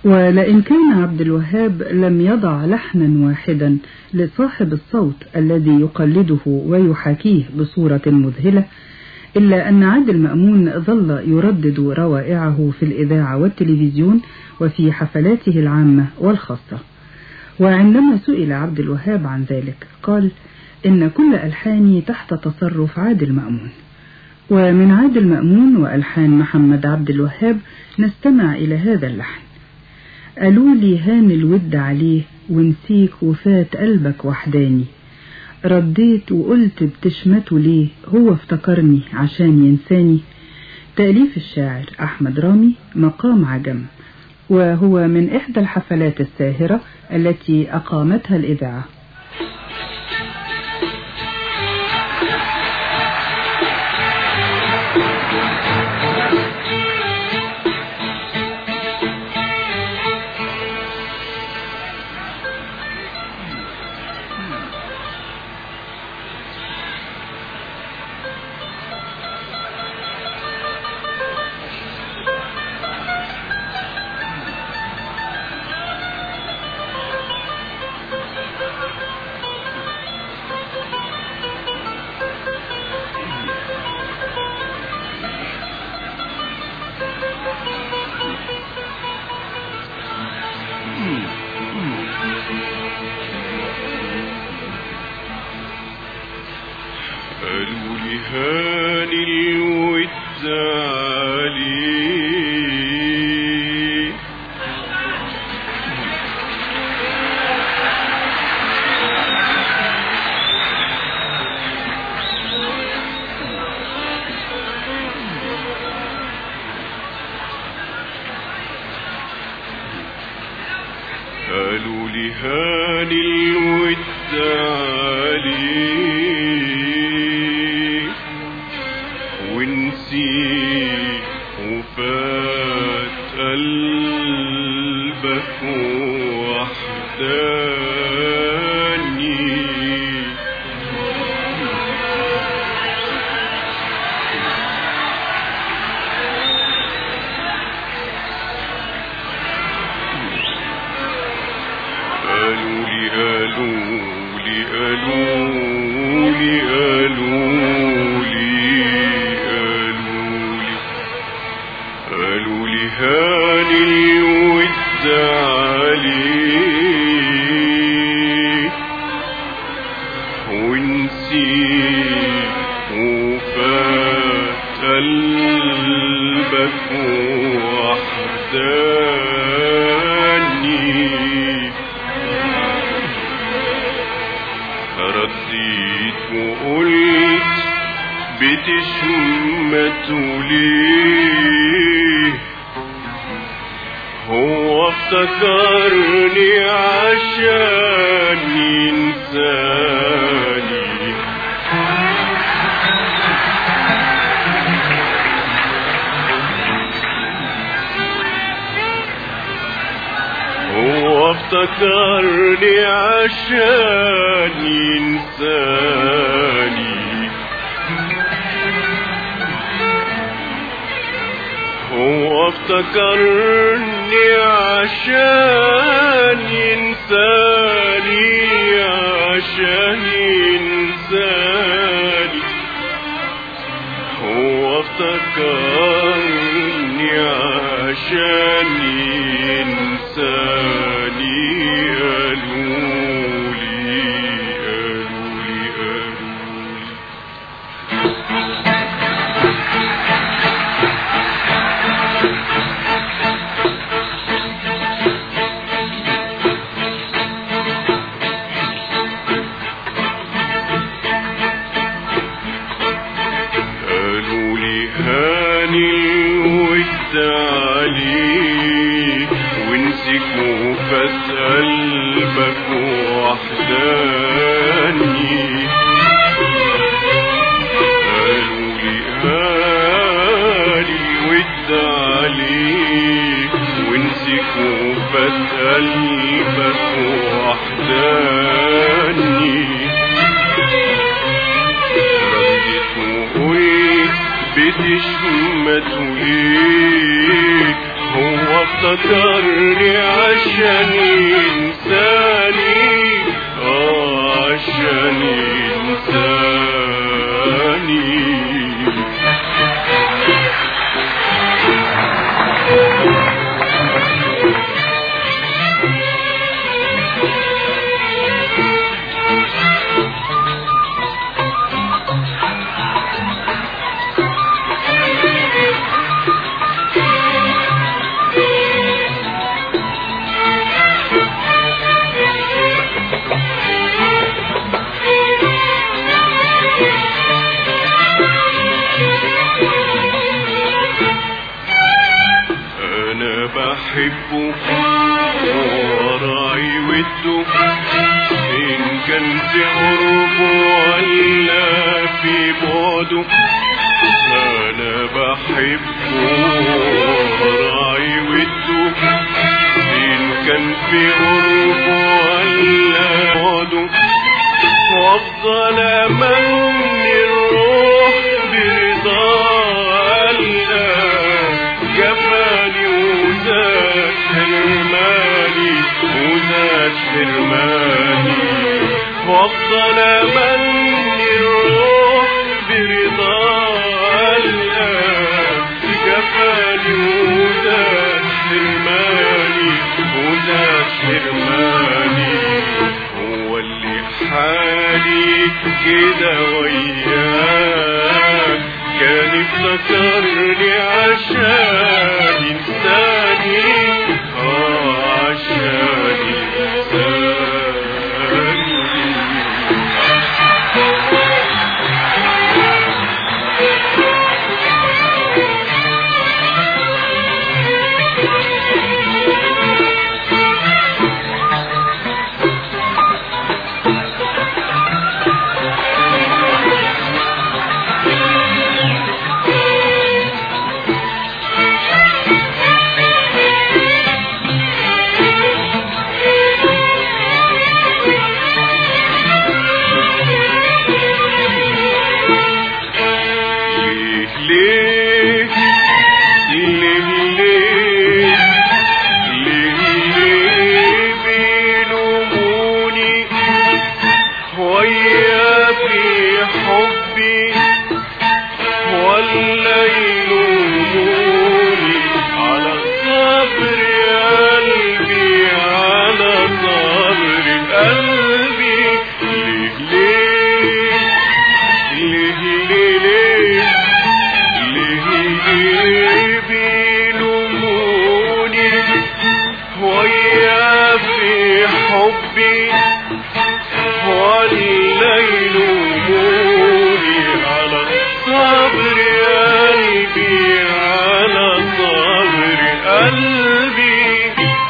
ولئن كان عبد الوهاب لم يضع لحنا واحدا لصاحب الصوت الذي يقلده ويحاكيه بصورة مذهلة إلا أن عادل مأمون ظل يردد روائعه في الإذاعة والتلفزيون وفي حفلاته العامة والخاصة وعندما سئل عبد الوهاب عن ذلك قال إن كل ألحاني تحت تصرف عادل مأمون ومن عادل مأمون وألحان محمد عبد الوهاب نستمع إلى هذا اللحن قالوا لي هان الود عليه ونسيك وفات قلبك وحداني رديت وقلت بتشمته ليه هو افتكرني عشان ينساني تأليف الشاعر أحمد رامي مقام عجم وهو من إحدى الحفلات الساهرة التي أقامتها الإذاعة قالوا لي هاني الود عليه قالوا لي هاني الود عليه ونسيت وفات قلبك وحداني قالوا لي قالوا لي قالوا لي قالوا لي قالوا لي قالوا لي هاني الود عليه ونسيت وفات قلبك وحداني رديت وقلت بتشمت ليه هو افتكرني عشان ينساني هو افتكرني عشان ينساني هو افتكرني عشان ينساني عشان ينساني هو افتكرني عشان ينساني قالوا لي قالوا لي قالوا لي قالوا لي هاني الود عليك ونسيك وفات قلبك وحداني قالوا لي هاني الود عليك ونسيك وفات قلبك وحداني ردت وقلت بتشمت ليك هو افتكرني عشان ينساني اه عشان ينساني انا بحبه وراعي وده ان كان في قربه ولا في بعده انا بحبه وراعي وده ان كان في قربه ولا بعده وافضل امني الروح برضا الله جفاني وزاد حرماني وزاد حرماني وافضل امني الروح برضا الله جفاني وزاد حرماني وزاد حرماني هو اللي حالي كده وياك كان افتكرني عشان ينساني اه عشان ينساني ليه ليه ليه ليه ليه بيلوموني ويا في حبي ولا يلوموني على صبر قلبي على صبر قلبي ليه ليه ليه ليه ليه ليه ليه بيلوموني ويا في حبي ولا يلوموني على صبر قلبي على صبر قلبي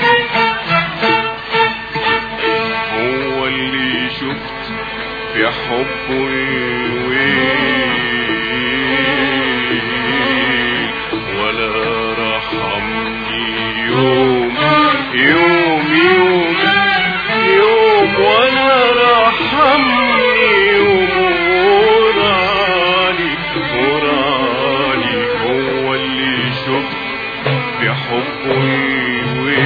هو اللي شفت في حبه الويل ولا رحمني يوم يوم يوم يوم ولا رحمني يوم وراني وراني هو اللي شفت في حبه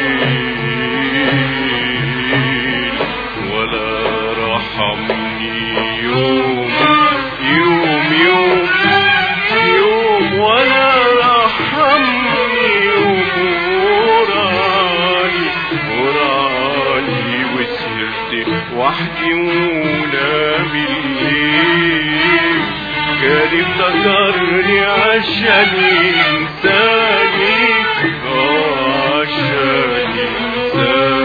الويل ولا رحمني يوم يوم يوم يوم ولا رحمني يوم وراني وراني وسهرت وحدي ونام الليل كان افتكرني عشان ينساني اه عشان ينساني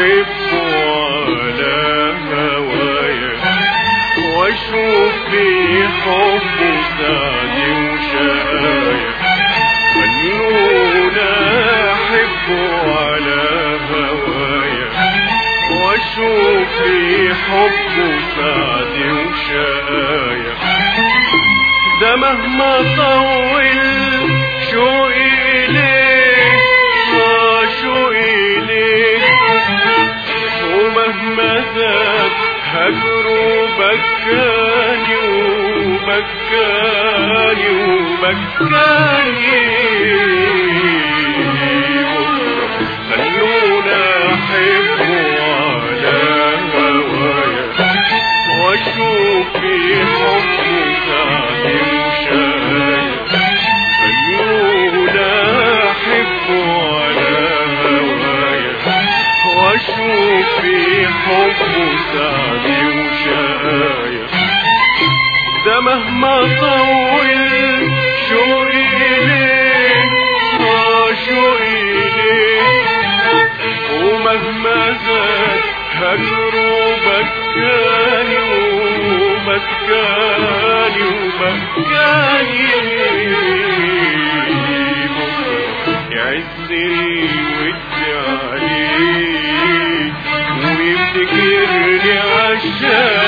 أحبه على هوايا واشوف في حبه سعدي وشقايا خلونا احبه على هوايا واشوف في حبه سعدي وشقايا ده مهما طول شوقي إليه آه شوقي إليه ومهما زاد هجره بكاني وبكاني وبكاني خلونا احبه على هوايا واشوف في حبه سعدي وشايا خلونا احبه على هوايا واشوف في حبه سعدي وشايا ده مهما طول شوقي إليه آه شوقي إليه ومهما زاد هجره بكاني وبكاني وبكاني يعزني ودي عليه ويفتكرني عشان